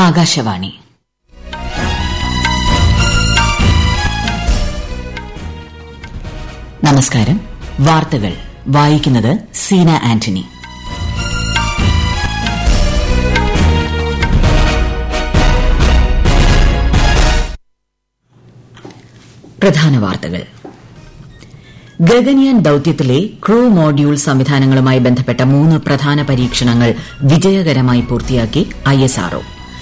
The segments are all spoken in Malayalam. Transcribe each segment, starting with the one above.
ആകാശവാണി നമസ്കാരം വാർത്തകൾ വായിക്കുന്നത് സീന ആന്റണി പ്രധാന വാർത്തകൾ ഗഗൻയാൻ ദൌത്യത്തിലെ ക്രൂ മോഡ്യൂൾ സംവിധാനങ്ങളുമായി ബന്ധപ്പെട്ട മൂന്ന് പ്രധാന പരീക്ഷണങ്ങൾ വിജയകരമായി പൂർത്തിയാക്കി ഐഎസ്ആർഒ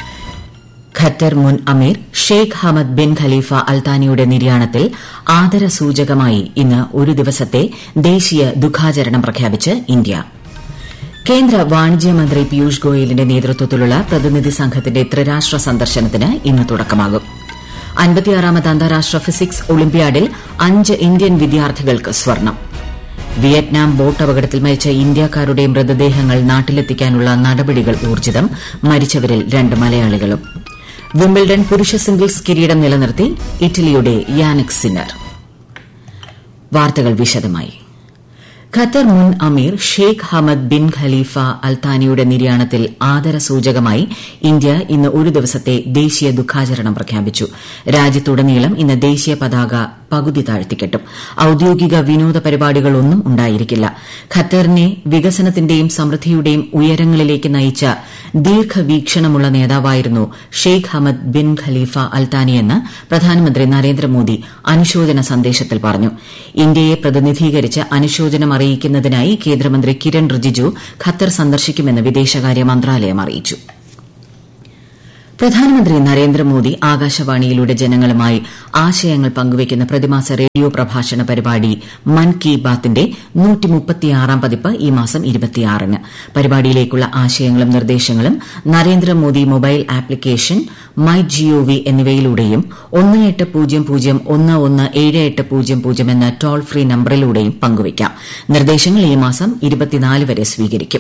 ഖത്തർ മുൻ അമീർ ഷെയ്ഖ് ഹമദ് ബിൻ ഖലീഫ അൽത്താനിയുടെ നിര്യാണത്തിൽ ആദരസൂചകമായി ഇന്ന് ഒരു ദിവസത്തെ ദേശീയ ദുഃഖാചരണം പ്രഖ്യാപിച്ച് ഇന്ത്യ കേന്ദ്ര വാണിജ്യമന്ത്രി പീയൂഷ് ഗോയലിന്റെ നേതൃത്വത്തിലുള്ള പ്രതിനിധി സംഘത്തിന്റെ ത്രിരാഷ്ട്ര സന്ദർശനത്തിന് ഇന്ന് തുടക്കമാകും അൻപത്തിയാറാമത് അന്താരാഷ്ട്ര ഫിസിക്സ് ഒളിമ്പ്യാഡിൽ അഞ്ച് ഇന്ത്യൻ വിദ്യാർത്ഥികൾക്ക് സ്വർണം വിയറ്റ്നാം ബോട്ട് അപകടത്തിൽ മരിച്ച ഇന്ത്യക്കാരുടെ മൃതദേഹങ്ങൾ നാട്ടിലെത്തിക്കാനുള്ള നടപടികൾ ഊർജിതം മരിച്ചവരിൽ രണ്ട് മലയാളികളും വിംബിൾഡൺ പുരുഷ സിംഗിൾസ് കിരീടം നിലനിർത്തി ഇറ്റലിയുടെ യാനിക് സിന്നർ വാർത്തകൾ വിശദമായി ഖത്തർ മുൻ അമീർ ഷെയ്ഖ് ഹമദ് ബിൻ ഖലീഫ അൽത്താനിയുടെ നിര്യാണത്തിൽ ആദരസൂചകമായി ഇന്ത്യ ഇന്ന് ഒരു ദിവസത്തെ ദേശീയ ദുഃഖാചരണം പ്രഖ്യാപിച്ചു രാജ്യത്തുടനീളം ഇന്ന് ദേശീയ പതാക പകുതി താഴ്ത്തിക്കെട്ടും ഔദ്യോഗിക വിനോദ പരിപാടികളൊന്നും ഉണ്ടായിരിക്കില്ല ഖത്തറിനെ വികസനത്തിന്റെയും സമൃദ്ധിയുടെയും ഉയരങ്ങളിലേക്ക് നയിച്ച ദീർഘവീക്ഷണമുള്ള നേതാവായിരുന്നു ഷെയ്ഖ് ഹമദ് ബിൻ ഖലീഫ അൽത്താനിയെന്ന് പ്രധാനമന്ത്രി നരേന്ദ്രമോദി അനുശോചന സന്ദേശത്തിൽ പറഞ്ഞു ഇന്ത്യയെ പ്രതിനിധീകരിച്ച് അനുശോചനം അറിയിക്കുന്നതിനായി കേന്ദ്രമന്ത്രി കിരൺ റിജിജു ഖത്തർ സന്ദർശിക്കുമെന്ന് വിദേശകാര്യ മന്ത്രാലയം അറിയിച്ചു പ്രധാനമന്ത്രി നരേന്ദ്രമോദി ആകാശവാണിയിലൂടെ ജനങ്ങളുമായി ആശയങ്ങൾ പങ്കുവയ്ക്കുന്ന പ്രതിമാസ റേഡിയോ പ്രഭാഷണ പരിപാടി മൻ കി ബാത്തിന്റെ പതിപ്പ് ഈ മാസം ന് പരിപാടിയിലേക്കുള്ള ആശയങ്ങളും നിർദ്ദേശങ്ങളും Narendra Modi mobile application my G O V എന്നിവയിലൂടെയും ഒന്ന് എട്ട് പൂജ്യം പൂജ്യം ഒന്ന് ഒന്ന് ഏഴ് എട്ട് പൂജ്യം പൂജ്യം എന്ന ടോൾ ഫ്രീ നമ്പറിലൂടെയും പങ്കുവയ്ക്കാം നിർദ്ദേശങ്ങൾ ഈ മാസം വരെ സ്വീകരിക്കും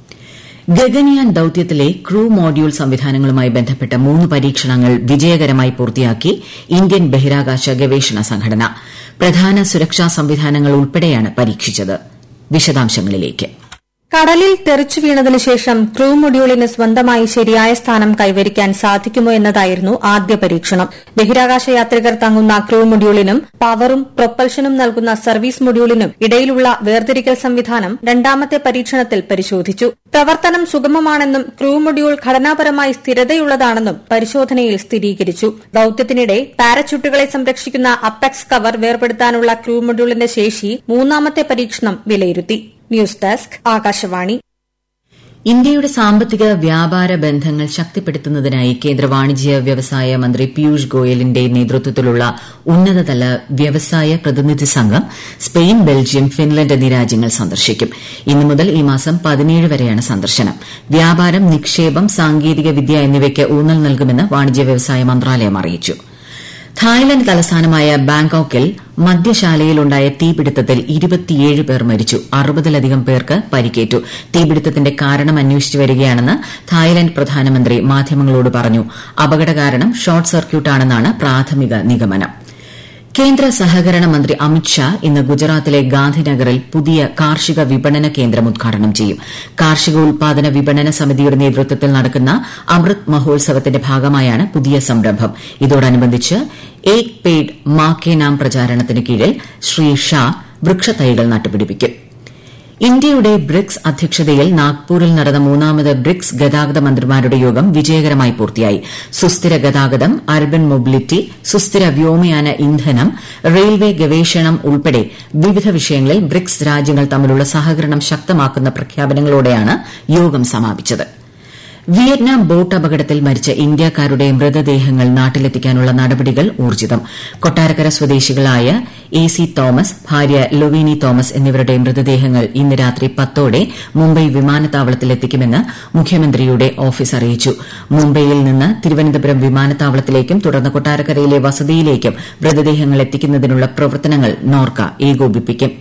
ഗഗൻയാൻ ദൌത്യത്തിലെ ക്രൂ മോഡ്യൂൾ സംവിധാനങ്ങളുമായി ബന്ധപ്പെട്ട മൂന്ന് പരീക്ഷണങ്ങൾ വിജയകരമായി പൂർത്തിയാക്കി ഇന്ത്യൻ ബഹിരാകാശ ഗവേഷണ സംഘടന പ്രധാന സുരക്ഷാ സംവിധാനങ്ങൾ ഉൾപ്പെടെയാണ് പരീക്ഷിച്ചത് വിശദാംശങ്ങളിലേക്ക് കടലിൽ തെറിച്ചു വീണതിനു ശേഷം ക്രൂ മൊഡ്യൂളിന് സ്വന്തമായി ശരിയായ സ്ഥാനം കൈവരിക്കാൻ സാധിക്കുമോ എന്നതായിരുന്നു ആദ്യ പരീക്ഷണം ബഹിരാകാശ യാത്രികർ തങ്ങുന്ന ക്രൂ മൊഡ്യൂളിനും പവറും പ്രൊപ്പൽഷനും നൽകുന്ന സർവീസ് മൊഡ്യൂളിനും ഇടയിലുള്ള വേർതിരിക്കൽ സംവിധാനം രണ്ടാമത്തെ പരീക്ഷണത്തിൽ പരിശോധിച്ചു പ്രവർത്തനം സുഗമമാണെന്നും ക്രൂ മൊഡ്യൂൾ ഘടനാപരമായി സ്ഥിരതയുള്ളതാണെന്നും പരിശോധനയിൽ സ്ഥിരീകരിച്ചു ദൌത്യത്തിനിടെ പാരച്യൂട്ടുകളെ സംരക്ഷിക്കുന്ന അപ്പെക്സ് കവർ വേർപെടുത്താനുള്ള ക്രൂ മൊഡ്യൂളിന്റെ ശേഷി മൂന്നാമത്തെ പരീക്ഷണം വിലയിരുത്തി ന്യൂസ് ഡെസ്ക് ആകാശവാണി ഇന്ത്യയുടെ സാമ്പത്തിക വ്യാപാര ബന്ധങ്ങൾ ശക്തിപ്പെടുത്തുന്നതിനായി കേന്ദ്ര വാണിജ്യ വ്യവസായ മന്ത്രി പീയൂഷ് ഗോയലിന്റെ നേതൃത്വത്തിലുള്ള ഉന്നതതല വ്യവസായ പ്രതിനിധി സംഘം സ്പെയിൻ ബെൽജിയം ഫിൻലൻഡ് എന്നീ രാജ്യങ്ങൾ സന്ദർശിക്കും ഇന്നു മുതൽ ഈ മാസം പതിനേഴ് വരെയാണ് സന്ദർശനം വ്യാപാരം നിക്ഷേപം സാങ്കേതിക വിദ്യ എന്നിവയ്ക്ക് ഊന്നൽ നൽകുമെന്ന് വാണിജ്യ വ്യവസായ മന്ത്രാലയം അറിയിച്ചു തായ്ലന്റ് തലസ്ഥാനമായ ബാങ്കോക്കിൽ മദ്യശാലയിലുണ്ടായ തീപിടുത്തത്തിൽ ഇരുപത്തിയേഴ് പേർ മരിച്ചു അറുപതിലധികം പേർക്ക് പരിക്കേറ്റു തീപിടുത്തത്തിന്റെ കാരണം അന്വേഷിച്ചു വരികയാണെന്ന് തായ്ലന്റ് പ്രധാനമന്ത്രി മാധ്യമങ്ങളോട് പറഞ്ഞു അപകട കാരണം ഷോർട്ട് സർക്യൂട്ടാണെന്നാണ് പ്രാഥമിക നിഗമനം കേന്ദ്ര സഹകരണ മന്ത്രി അമിത്ഷാ ഇന്ന് ഗുജറാത്തിലെ ഗാന്ധിനഗറിൽ പുതിയ കാർഷിക വിപണന കേന്ദ്രം ഉദ്ഘാടനം ചെയ്യും കാർഷിക ഉൽപാദന വിപണന സമിതിയുടെ നേതൃത്വത്തിൽ നടക്കുന്ന അമൃത് മഹോത്സവത്തിന്റെ ഭാഗമായാണ് പുതിയ സംരംഭം ഇതോടനുബന്ധിച്ച് ഏക് പേഡ് മാ കെ നാം പ്രചാരണത്തിന് കീഴിൽ ശ്രീ ഷാ വൃക്ഷത്തൈകൾ നട്ടുപിടിപ്പിക്കും ഇന്ത്യയുടെ ബ്രിക്സ് അധ്യക്ഷതയിൽ നാഗ്പൂരിൽ നടന്ന മൂന്നാമത് ബ്രിക്സ് ഗതാഗത മന്ത്രിമാരുടെ യോഗം വിജയകരമായി പൂർത്തിയായി സുസ്ഥിര ഗതാഗതം അർബൻ മൊബിലിറ്റി സുസ്ഥിര വ്യോമയാന ഇന്ധനം റെയിൽവേ ഗവേഷണം ഉൾപ്പെടെ വിവിധ വിഷയങ്ങളിൽ ബ്രിക്സ് രാജ്യങ്ങൾ തമ്മിലുള്ള സഹകരണം ശക്തമാക്കുന്ന പ്രഖ്യാപനങ്ങളോടെയാണ് യോഗം സമാപിച്ചത് വിയറ്റ്നാം ബോട്ട് അപകടത്തിൽ മരിച്ച ഇന്ത്യക്കാരുടെ മൃതദേഹങ്ങൾ നാട്ടിലെത്തിക്കാനുള്ള നടപടികൾ ഊർജിതം കൊട്ടാരക്കര സ്വദേശികളായ എ സി തോമസ് ഭാര്യ ലൊവീനി തോമസ് എന്നിവരുടെ മൃതദേഹങ്ങൾ ഇന്ന് രാത്രി പത്തോടെ മുംബൈ വിമാനത്താവളത്തിലെത്തിക്കുമെന്ന് മുഖ്യമന്ത്രിയുടെ ഓഫീസ് അറിയിച്ചു മുംബൈയിൽ നിന്ന് തിരുവനന്തപുരം വിമാനത്താവളത്തിലേക്കും തുടർന്ന് കൊട്ടാരക്കരയിലെ വസതിയിലേക്കും മൃതദേഹങ്ങൾ എത്തിക്കുന്നതിനുള്ള പ്രവർത്തനങ്ങൾ നോർക്ക ഏകോപിപ്പിക്കും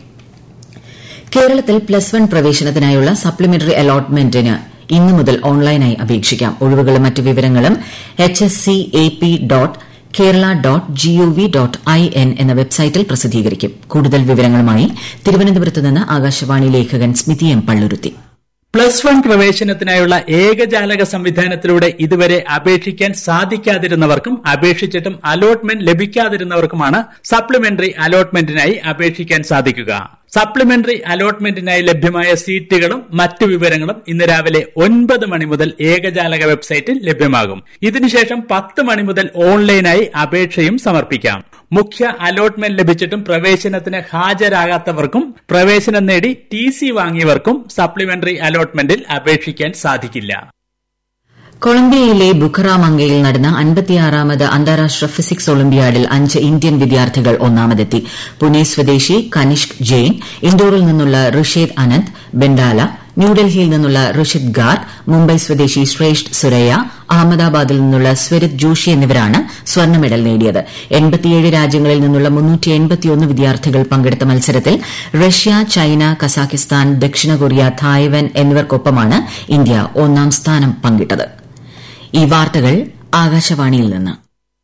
കേരളത്തിൽ പ്ലസ് വൺ പ്രവേശനത്തിനായുള്ള സപ്ലിമെന്ററി അലോട്ട്മെന്റിന് ഇന്നു മുതൽ ഓൺലൈനായി അപേക്ഷിക്കാം ഒഴിവുകളും മറ്റ് വിവരങ്ങളും H S C A P dot Kerala dot GOV dot I N എന്ന വെബ്സൈറ്റിൽ പ്രസിദ്ധീകരിക്കും കൂടുതൽ വിവരങ്ങളുമായി തിരുവനന്തപുരത്ത് നിന്ന് ആകാശവാണി ലേഖകൻ Smithi M Palluruthy plus one പ്രവേശനത്തിനായുള്ള ഏകജാലക സംവിധാനത്തിലൂടെ ഇതുവരെ അപേക്ഷിക്കാൻ സാധിക്കാതിരുന്നവർക്കും അപേക്ഷിച്ചിട്ടും അലോട്ട്മെന്റ് ലഭിക്കാതിരുന്നവർക്കുമാണ് സപ്ലിമെന്ററി അലോട്ട്മെന്റിനായി അപേക്ഷിക്കാൻ സാധിക്കുക സപ്ലിമെന്ററി അലോട്ട്മെന്റിനായി ലഭ്യമായ സീറ്റുകളും മറ്റു വിവരങ്ങളും ഇന്ന് രാവിലെ ഒൻപത് മണി മുതൽ ഏകജാലക വെബ്സൈറ്റിൽ ലഭ്യമാകും ഇതിനുശേഷം പത്ത് മണി മുതൽ ഓൺലൈനായി അപേക്ഷയും സമർപ്പിക്കാം മുഖ്യ അലോട്ട്മെന്റ് ലഭിച്ചിട്ടും പ്രവേശനത്തിന് ഹാജരാകാത്തവർക്കും പ്രവേശനം നേടി ടി സി വാങ്ങിയവർക്കും സപ്ലിമെന്ററി അലോട്ട്മെന്റിൽ അപേക്ഷിക്കാൻ സാധിക്കില്ല കൊളംബിയയിലെ ബുഖറാമംഗയിൽ നടന്ന അൻപത്തിയാറാമത് അന്താരാഷ്ട്ര ഫിസിക്സ് ഒളിമ്പ്യാഡിൽ അഞ്ച് ഇന്ത്യൻ വിദ്യാർത്ഥികൾ ഒന്നാമതെത്തി പുനെ സ്വദേശി കനിഷ്ക് ജെയിൻ ഇൻഡോറിൽ നിന്നുള്ള ഋഷേദ് അനന്ത് ബെൻഡാല ന്യൂഡൽഹിയിൽ നിന്നുള്ള ഋഷിത് ഗാർഗ് മുംബൈ സ്വദേശി ശ്രേഷ്ഠ് സുരയ്യ അഹമ്മദാബാദിൽ നിന്നുള്ള സ്വരിത് ജോഷി എന്നിവരാണ് സ്വർണ്ണ മെഡൽ നേടിയത് രാജ്യങ്ങളിൽ നിന്നുള്ള വിദ്യാർത്ഥികൾ പങ്കെടുത്ത മത്സരത്തിൽ റഷ്യ ചൈന കസാഖിസ്ഥാൻ ദക്ഷിണ കൊറിയ തായ്വാൻ എന്നിവർക്കൊപ്പമാണ് ഇന്ത്യ ഒന്നാം സ്ഥാനം പങ്കിട്ടത് ഈ വാർത്തകൾ ആകാശവാണിയിൽ നിന്ന്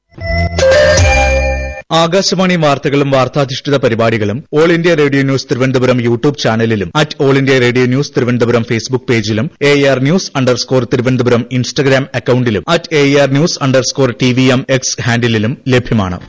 ആകാശവാണി വാർത്തകളും വാർത്താധിഷ്ഠിത പരിപാടികളും All India Radio News Thiruvananthapuram YouTube ചാനലിലും at All India Radio News Thiruvananthapuram Facebook പേജിലും A R News underscore Thiruvananthapuram Instagram അക്കൌണ്ടിലും at A R News underscore T V M X ഹാൻഡിലും ലഭ്യമാണ്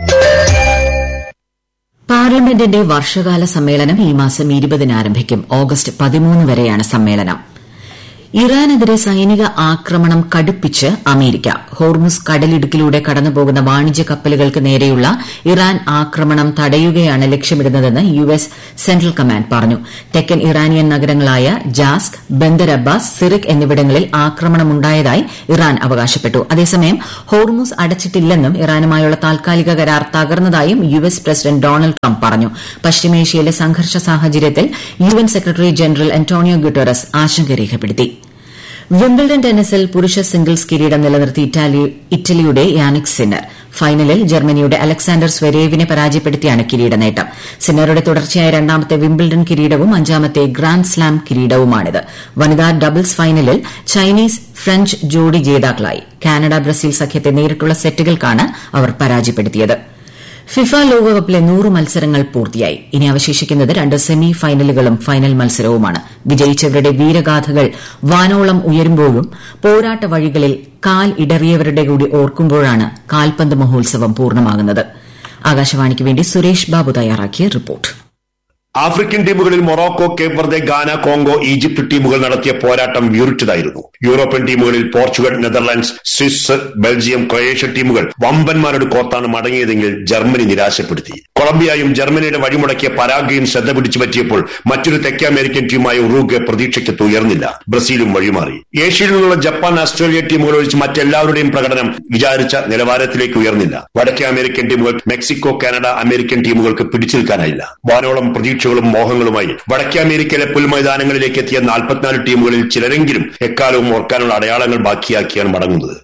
പാർലമെന്റിന്റെ വർഷകാല സമ്മേളനം ഈ മാസം ഇരുപതിന് ആരംഭിക്കും ഓഗസ്റ്റ് പതിമൂന്ന് വരെയാണ് സമ്മേളനം ഇറാനെതിരെ സൈനിക ആക്രമണം കടുപ്പിച്ച് അമേരിക്ക ഹോർമുസ് കടലിടുക്കിലൂടെ കടന്നുപോകുന്ന വാണിജ്യ കപ്പലുകൾക്ക് നേരെയുള്ള ഇറാൻ ആക്രമണം തടയുകയാണ് ലക്ഷ്യമിടുന്നതെന്ന് യു എസ് സെൻട്രൽ കമാൻഡ് പറഞ്ഞു തെക്കൻ ഇറാനിയൻ നഗരങ്ങളായ ജാസ്ക് ബന്ദർ അബ്ബാസ് സിറിക് എന്നിവിടങ്ങളിൽ ആക്രമണമുണ്ടായതായി ഇറാൻ അവകാശപ്പെട്ടു അതേസമയം ഹോർമുസ് അടച്ചിട്ടില്ലെന്നും ഇറാനുമായുള്ള താൽക്കാലിക കരാർ തകർന്നതായും U S president Donald Trump പറഞ്ഞു പശ്ചിമേഷ്യയിലെ സംഘർഷ സാഹചര്യത്തിൽ U N secretary general Antonio Guterres ആശങ്ക രേഖപ്പെടുത്തി വിംബിൾഡൺ ടെന്നീസിൽ പുരുഷ സിംഗിൾസ് കിരീടം നിലനിർത്തി ഇറ്റലിയുടെ യാനിക് സിന്നർ ഫൈനലിൽ ജർമ്മനിയുടെ അലക്സാണ്ടർ സ്വരേവിനെ പരാജയപ്പെടുത്തിയാണ് കിരീട നേട്ടം സിന്നറുടെ തുടർച്ചയായ രണ്ടാമത്തെ വിംബിൾഡൺ കിരീടവും അഞ്ചാമത്തെ ഗ്രാൻഡ് സ്ലാം കിരീടവുമാണിത് വനിതാ ഡബിൾസ് ഫൈനലിൽ ചൈനീസ് ഫ്രഞ്ച് ജോഡി ജേതാക്കളായി കാനഡ ബ്രസീൽ സഖ്യത്തെ നേരിട്ടുള്ള സെറ്റുകൾക്കാണ് അവർ പരാജയപ്പെടുത്തിയത് ഫിഫ ലോകകപ്പിലെ നൂറ് മത്സരങ്ങൾ പൂർത്തിയായി ഇനി അവശേഷിക്കുന്നത് രണ്ട് സെമി ഫൈനലുകളും ഫൈനൽ മത്സരവുമാണ് വിജയിച്ചവരുടെ വീരഗാഥകൾ വാനോളം ഉയരുമ്പോഴും പോരാട്ട വഴികളിൽ കാൽ ഇടറിയവരുടെ കൂടി ഓർക്കുമ്പോഴാണ് കാൽപന്ത് മഹോത്സവം പൂർണ്ണമാകുന്നത് ആകാശവാണിക്ക് വേണ്ടി സുരേഷ് ബാബു തയ്യാറാക്കിയ റിപ്പോർട്ട് ആഫ്രിക്കൻ ടീമുകളിൽ Morocco Cape Verde Ghana Congo Egypt ടീമുകൾ നടത്തിയ പോരാട്ടം വീറിച്ചതായിരുന്നു യൂറോപ്യൻ ടീമുകളിൽ Portugal Netherlands Swiss Belgium Croatia ടീമുകൾ വമ്പന്മാരുടെ കോർത്താണ് മടങ്ങിയതെങ്കിൽ ജർമ്മനി നിരാശപ്പെടുത്തി കൊളംബിയയും ജർമ്മനിയുടെ വഴിമുടക്കിയ പരാഗ്വയും ശ്രദ്ധ പിടിച്ചു പറ്റിയപ്പോൾ മറ്റൊരു തെക്കേ അമേരിക്കൻ ടീമായ ഉറുഗ്വെ പ്രതീക്ഷയ്ക്ക് ഉയർന്നില്ല ബ്രസീലും വഴിമാറി ഏഷ്യയിൽ നിന്നുള്ള ജപ്പാൻ ഓസ്ട്രേലിയ ടീമുകൾ ഒഴിച്ച് മറ്റെല്ലാവരുടെയും പ്രകടനം വിചാരിച്ച നിലവാരത്തിലേക്ക് ഉയർന്നില്ല വടക്കേ അമേരിക്കൻ ടീമുകൾ മെക്സിക്കോ കാനഡ അമേരിക്കൻ ടീമുകൾക്ക് പിടിച്ചു നിൽക്കാനായില്ല വാനോളം പ്രതീക്ഷകളും മോഹങ്ങളുമായി വടക്കേ അമേരിക്കയിലെ പുൽമൈതാനങ്ങളിലേക്ക് എത്തിയ നാൽപ്പത്തിനാല് ടീമുകളിൽ ചിലരെങ്കിലും എക്കാലവും ഓർക്കാനുള്ള അടയാളങ്ങൾ ബാക്കിയാക്കിയാണ് മടങ്ങുന്നത്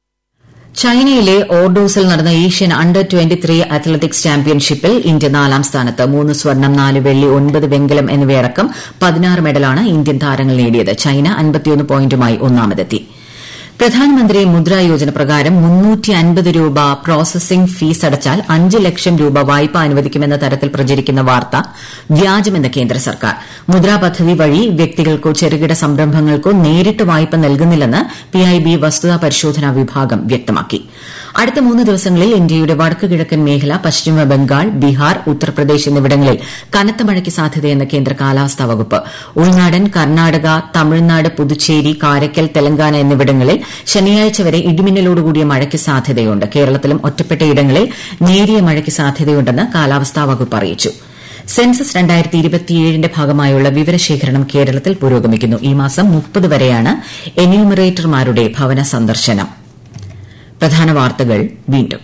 ചൈനയിലെ ഓർഡോസിൽ നടന്ന Asian under twenty three athletics ചാമ്പ്യൻഷിപ്പിൽ ഇന്ത്യ നാലാം സ്ഥാനത്ത് മൂന്ന് സ്വർണം നാല് വെള്ളി ഒൻപത് വെങ്കലം എന്നിവയടക്കം പതിനാറ് മെഡലാണ് ഇന്ത്യൻ താരങ്ങൾ നേടിയത് ചൈന അൻപത്തിയൊന്ന് പോയിന്റുമായി ഒന്നാമതെത്തി പ്രധാനമന്ത്രി മുദ്രാ യോജന പ്രകാരം രൂപ പ്രോസസിംഗ് ഫീസ് അടച്ചാൽ അഞ്ച് ലക്ഷം രൂപ വായ്പ അനുവദിക്കുമെന്ന തരത്തിൽ പ്രചരിക്കുന്ന വാർത്ത വ്യാജമെന്ന് കേന്ദ്ര സർക്കാർ മുദ്രാ പദ്ധതി വഴി വ്യക്തികൾക്കോ ചെറുകിട സംരംഭങ്ങൾക്കോ നേരിട്ട് വായ്പ നൽകുന്നില്ലെന്ന് പിഐബി വസ്തുതാ പരിശോധനാ വിഭാഗം വ്യക്തമാക്കി അടുത്ത മൂന്ന് ദിവസങ്ങളിൽ ഇന്ത്യയുടെ വടക്ക് കിഴക്കൻ മേഖല പശ്ചിമ ബംഗാൾ ബീഹാർ ഉത്തർപ്രദേശ് എന്നിവിടങ്ങളിൽ കനത്ത മഴയ്ക്ക് സാധ്യതയെന്ന് കേന്ദ്ര കാലാവസ്ഥാ വകുപ്പ് ഉൾനാടൻ കർണാടക തമിഴ്നാട് പുതുച്ചേരി കാരയ്ക്കൽ തെലങ്കാന എന്നിവിടങ്ങളിൽ ശനിയാഴ്ച വരെ ഇടിമിന്നലോടുകൂടിയ മഴയ്ക്ക് സാധ്യതയുണ്ട് കേരളത്തിലും ഒറ്റപ്പെട്ടയിടങ്ങളിൽ നേരിയ മഴയ്ക്ക് സാധ്യതയുണ്ടെന്ന് കാലാവസ്ഥാ വകുപ്പ് അറിയിച്ചു സെൻസസ് രണ്ടായിരത്തി ഇരുപത്തിയേഴിന്റെ ഭാഗമായുള്ള വിവരശേഖരണം കേരളത്തിൽ പുരോഗമിക്കുന്നു ഈ മാസം മുപ്പത് വരെയാണ് എന്യൂമറേറ്റർമാരുടെ ഭവന സന്ദർശനം പ്രധാന വാർത്തകൾ വീണ്ടും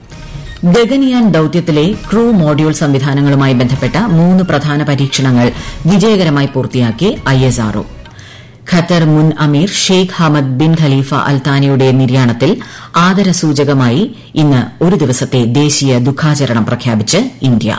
ഗഗൻയാൻ ദൌത്യത്തിലെ ക്രൂ മോഡ്യൂൾ സംവിധാനങ്ങളുമായി ബന്ധപ്പെട്ട മൂന്ന് പ്രധാന പരീക്ഷണങ്ങൾ വിജയകരമായി പൂർത്തിയാക്കി ഐഎസ്ആർഒ ഖത്തർ മുൻ അമീർ ഷെയ്ഖ് ഹമദ് ബിൻ ഖലീഫ അൽത്താനിയുടെ നിര്യാണത്തിൽ ആദരസൂചകമായി ഇന്ന് ഒരു ദിവസത്തെ ദേശീയ ദുഃഖാചരണം പ്രഖ്യാപിച്ച് ഇന്ത്യ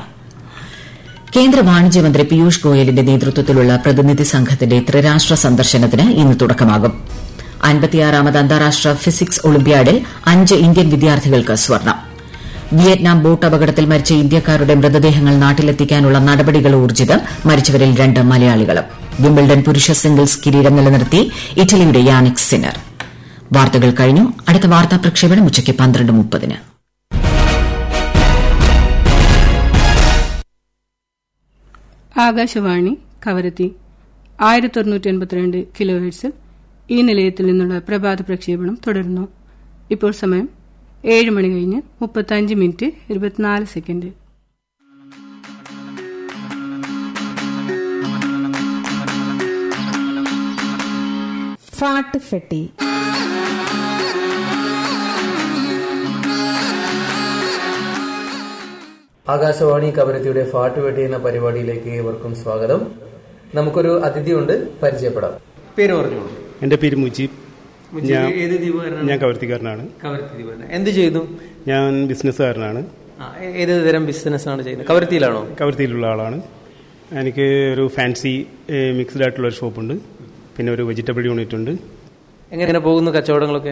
കേന്ദ്ര വാണിജ്യമന്ത്രി പീയൂഷ് ഗോയലിന്റെ നേതൃത്വത്തിലുള്ള പ്രതിനിധി സംഘത്തിന്റെ ത്രിരാഷ്ട്ര സന്ദർശനത്തിന് ഇന്ന് തുടക്കമാകും അൻപത്തിയാറാമത് അന്താരാഷ്ട്ര ഫിസിക്സ് ഒളിമ്പ്യാഡിൽ അഞ്ച് ഇന്ത്യൻ വിദ്യാർത്ഥികൾക്ക് സ്വർണം വിയറ്റ്നാം ബോട്ട് അപകടത്തിൽ മരിച്ച ഇന്ത്യക്കാരുടെ മൃതദേഹങ്ങൾ നാട്ടിലെത്തിക്കാനുള്ള നടപടികൾ ഊർജിതം മരിച്ചവരിൽ രണ്ട് മലയാളികളും വിംബിൾഡൺ പുരുഷ സിംഗിൾസ് കിരീടം നിലനിർത്തി ഇറ്റലിയുടെ യാനിക് സിനർ വാർത്തകൾ കഴിഞ്ഞു അടുത്ത വാർത്താ പ്രക്ഷേപണം ഉച്ചയ്ക്ക് പന്ത്രണ്ട് മുപ്പതിന് ആകാശവാണി കവരത്തി ആയിരത്തി തൊണ്ണൂറ്റി എൺപത്തിരണ്ട് കിലോ ഹെഡ്സിൽ ഈ നിലയത്തിൽ നിന്നുള്ള പ്രഭാത പ്രക്ഷേപണം തുടരുന്നു ഇപ്പോൾ സമയം ഏഴ് മണി കഴിഞ്ഞ് മുപ്പത്തഞ്ച് മിനിറ്റ് ഇരുപത്തിനാല് സെക്കൻഡ് ഫാട്ട് ഫെട്ടി ആകാശവാണി കവരത്തിയുടെ ഫാട്ട് വെട്ടി എന്ന പരിപാടിയിലേക്ക് ഏവർക്കും സ്വാഗതം നമുക്കൊരു അതിഥിയുണ്ട് പരിചയപ്പെടാം പേര് പറഞ്ഞോളൂ എൻ്റെ പേര് മുജീബ് മുജീബ് ഞാൻ ഏത് ദ്വീപുകാരനാണ്? ഞാൻ കവർത്തിക്കാരനാണ് കവരത്തി ദ്വീപാണ് എന്ത് ചെയ്തു ഞാൻ ബിസിനസ്സുകാരനാണ് ആ, ഏത് തരം ബിസിനസ് ആണ് ചെയ്യുന്നത് കവരത്തിയിലാണോ കവർത്തിയിലുള്ള ആളാണ് എനിക്ക് ഒരു ഫാൻസി മിക്സ്ഡ് ആയിട്ടുള്ള ഒരു ഷോപ്പുണ്ട് പിന്നെ ഒരു വെജിറ്റബിൾ യൂണിറ്റ് ഉണ്ട് എങ്ങനെ പോകുന്നു കച്ചവടങ്ങളൊക്കെ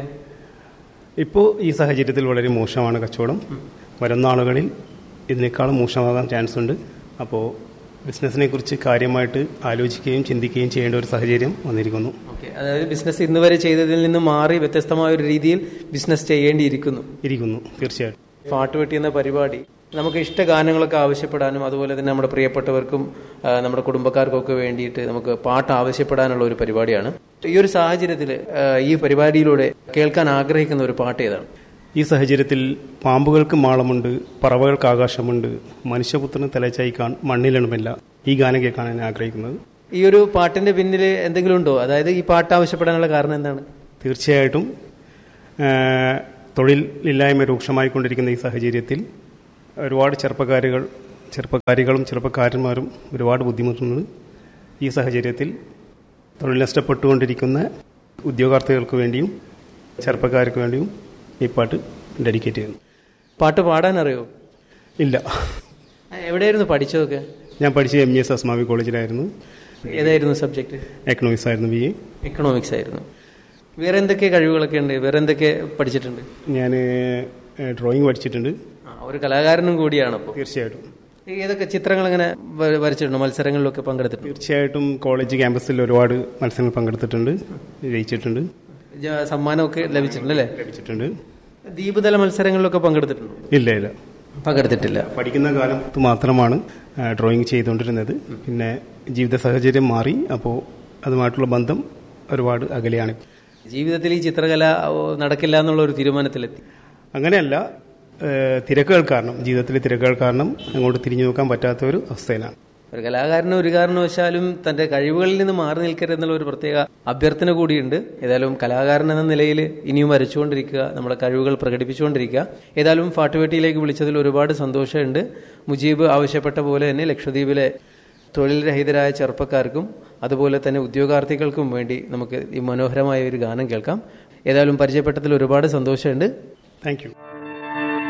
ഇപ്പോൾ ഈ സാഹചര്യത്തിൽ വളരെ മോശമാണ് കച്ചവടം വരുന്ന ആളുകളിൽ ഇതിനേക്കാളും മോശമാകാൻ ചാൻസ് ഉണ്ട് അപ്പോൾ ബിസിനസ്സിനെ കുറിച്ച് കാര്യമായിട്ട് ആലോചിക്കുകയും ചിന്തിക്കുകയും ചെയ്യേണ്ട ഒരു സാഹചര്യം വന്നിരിക്കുന്നു ഓക്കെ അതായത് ബിസിനസ് ഇന്ന് വരെ ചെയ്തതിൽ നിന്ന് മാറി വ്യത്യസ്തമായ ഒരു രീതിയിൽ ബിസിനസ് ചെയ്യേണ്ടിയിരിക്കുന്നു ഇരിക്കുന്നു തീർച്ചയായിട്ടും പാട്ട് വെട്ടി എന്ന പരിപാടി നമുക്ക് ഇഷ്ട ഗാനങ്ങളൊക്കെ ആവശ്യപ്പെടാനും അതുപോലെ തന്നെ നമ്മുടെ പ്രിയപ്പെട്ടവർക്കും ആ, നമ്മുടെ കുടുംബക്കാർക്കും ഒക്കെ വേണ്ടിയിട്ട് നമുക്ക് പാട്ട് ആവശ്യപ്പെടാനുള്ള ഒരു പരിപാടിയാണ് ഈ ഒരു സാഹചര്യത്തിൽ ആ, ഈ പരിപാടിയിലൂടെ കേൾക്കാൻ ആഗ്രഹിക്കുന്ന ഒരു പാട്ട് ഏതാണ് ഈ സാഹചര്യത്തിൽ പാമ്പുകൾക്ക് മാളമുണ്ട് പറവകൾക്ക് ആകാശമുണ്ട് മനുഷ്യപുത്രന് തലചായ്ക്കാൻ മണ്ണിലെണ്ണുമില്ല ഈ ഗാനം കേൾക്കാൻ ഞാൻ ആഗ്രഹിക്കുന്നത് ഈ ഒരു പാട്ടിന്റെ പിന്നിൽ എന്തെങ്കിലും ഉണ്ടോ അതായത് ഈ പാട്ട് ആവശ്യപ്പെടാനുള്ള കാരണം എന്താണ് തീർച്ചയായിട്ടും ആ, തൊഴിലില്ലായ്മ രൂക്ഷമായിക്കൊണ്ടിരിക്കുന്ന ഈ സാഹചര്യത്തിൽ ഒരുപാട് ചെറുപ്പക്കാരികൾ ചെറുപ്പക്കാരികളും ചെറുപ്പക്കാരന്മാരും ഒരുപാട് ബുദ്ധിമുട്ടുന്നത് ഈ സാഹചര്യത്തിൽ തൊഴിൽ നഷ്ടപ്പെട്ടുകൊണ്ടിരിക്കുന്ന ഉദ്യോഗാർത്ഥികൾക്ക് വേണ്ടിയും ചെറുപ്പക്കാർക്ക് വേണ്ടിയും ഈ പാട്ട് ഡെഡിക്കേറ്റ് ചെയ്യുന്നു പാട്ട് പാടാൻ അറിയോ ഇല്ല എവിടെയായിരുന്നു പഠിച്ചതൊക്കെ ഞാൻ പഠിച്ച എം ഇ എസ് അസ്മാവി കോളേജിലായിരുന്നു ഏതായിരുന്നു സബ്ജക്ട് എക്കണോമിക്സ് ആയിരുന്നു ബി എ എക്കണോമിക്സ് ആയിരുന്നു വേറെ എന്തൊക്കെ കഴിവുകളൊക്കെ ഉണ്ട് വേറെ എന്തൊക്കെ പഠിച്ചിട്ടുണ്ട് ഞാൻ ഡ്രോയിങ് പഠിച്ചിട്ടുണ്ട് ആ, ഒരു കലാകാരനും കൂടിയാണ് അപ്പോൾ തീർച്ചയായിട്ടും ഏതൊക്കെ ചിത്രങ്ങൾ ഇങ്ങനെ വ- വരച്ചിട്ടുണ്ടോ മത്സരങ്ങളിലൊക്കെ പങ്കെടുത്തിട്ടുണ്ട് തീർച്ചയായിട്ടും കോളേജ് ക്യാമ്പസിൽ ഒരുപാട് മത്സരങ്ങൾ പങ്കെടുത്തിട്ടുണ്ട് ജയിച്ചിട്ടുണ്ട് ജ- സമ്മാനമൊക്കെ ലഭിച്ചിട്ടുണ്ട് അല്ലേ ലഭിച്ചിട്ടുണ്ട് ദ്വീപുതല മത്സരങ്ങളിലൊക്കെ പങ്കെടുത്തിട്ടുണ്ടോ ഇല്ല ഇല്ല പങ്കെടുത്തിട്ടില്ല പഠിക്കുന്ന കാലത്ത് മാത്രമാണ് ഡ്രോയിങ് ചെയ്തുകൊണ്ടിരുന്നത് പിന്നെ ജീവിത സാഹചര്യം മാറി അപ്പോൾ അതുമായിട്ടുള്ള ബന്ധം ഒരുപാട് അകലെയാണ് ജീവിതത്തിൽ ഈ ചിത്രകല ഓ, നടക്കില്ല എന്നുള്ള ഒരു തീരുമാനത്തിലെത്തി അങ്ങനെയല്ല ഏഹ് തിരക്കുകൾ കാരണം ജീവിതത്തിലെ തിരക്കുകൾ കാരണം അങ്ങോട്ട് തിരിഞ്ഞു നോക്കാൻ പറ്റാത്ത ഒരു അവസ്ഥയിലാണ് ഒരു കലാകാരന് ഒരു കാരണവശാലും തന്റെ കഴിവുകളിൽ നിന്ന് മാറി നിൽക്കരുത് എന്നുള്ള ഒരു പ്രത്യേക അഭ്യർത്ഥന കൂടിയുണ്ട് ഏതായാലും കലാകാരൻ എന്ന നിലയിൽ ഇനിയും വരച്ചുകൊണ്ടിരിക്കുക നമ്മുടെ കഴിവുകൾ പ്രകടിപ്പിച്ചുകൊണ്ടിരിക്കുക ഏതായാലും ഫാട്ടുവേട്ടിയിലേക്ക് വിളിച്ചതിൽ ഒരുപാട് സന്തോഷമുണ്ട് മുജീബ് ആവശ്യപ്പെട്ട പോലെ തന്നെ ലക്ഷദ്വീപിലെ തൊഴിൽ രഹിതരായ ചെറുപ്പക്കാർക്കും അതുപോലെ തന്നെ ഉദ്യോഗാർത്ഥികൾക്കും വേണ്ടി നമുക്ക് ഈ മനോഹരമായ ഒരു ഗാനം കേൾക്കാം ഏതായാലും പരിചയപ്പെട്ടതിൽ ഒരുപാട് സന്തോഷമുണ്ട് താങ്ക് യു